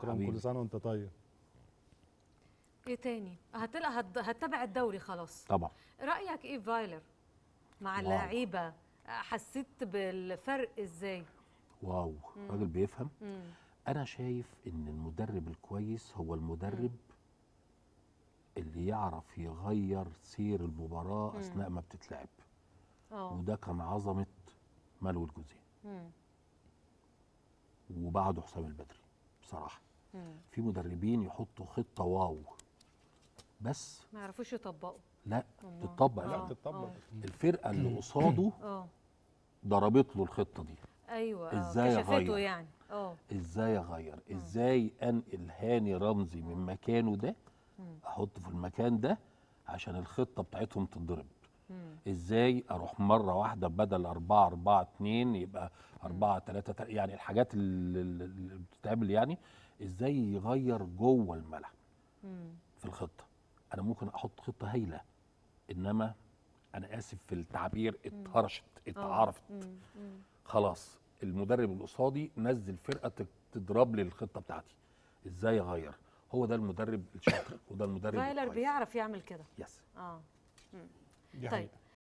شكرا حبيبي. كل سنه وانت طيب ايه تاني هتلا هت... هتتابع الدوري خلاص طبعا رايك ايه في فايلر مع واو. اللعيبه حسيت بالفرق ازاي واو راجل بيفهم مم. انا شايف ان المدرب الكويس هو المدرب اللي يعرف يغير سير المباراه اثناء ما بتتلعب اه وده كان عظمه ملو الجوزي مم. وبعده حسام البدري بصراحه مم. في مدربين يحطوا خطه واو بس ما يعرفوش يطبقوا لا أمال. تطبق آه. لا لا تتطبق الفرقه اللي قصاده اه ضربت له الخطه دي ايوه آه. إزاي كشفته أغير؟ يعني اه ازاي اغير ازاي انقل هاني رمزي من مكانه ده احطه في المكان ده عشان الخطه بتاعتهم تتضرب مم. ازاي اروح مره واحده بدل 4 4 2 يبقى 4 3 يعني الحاجات اللي اللي بتتعمل يعني ازاي يغير جوه الملعب مم. في الخطه انا ممكن احط خطه هايله انما انا اسف في التعبير اتهرشت اتعرفت مم. مم. خلاص المدرب اللي قصادي نزل فرقه تك- تضرب لي الخطه بتاعتي ازاي اغير هو ده المدرب الشاطر وده المدرب فايلر الكويس. بيعرف يعمل كده يس اه دي طيب حقيقة.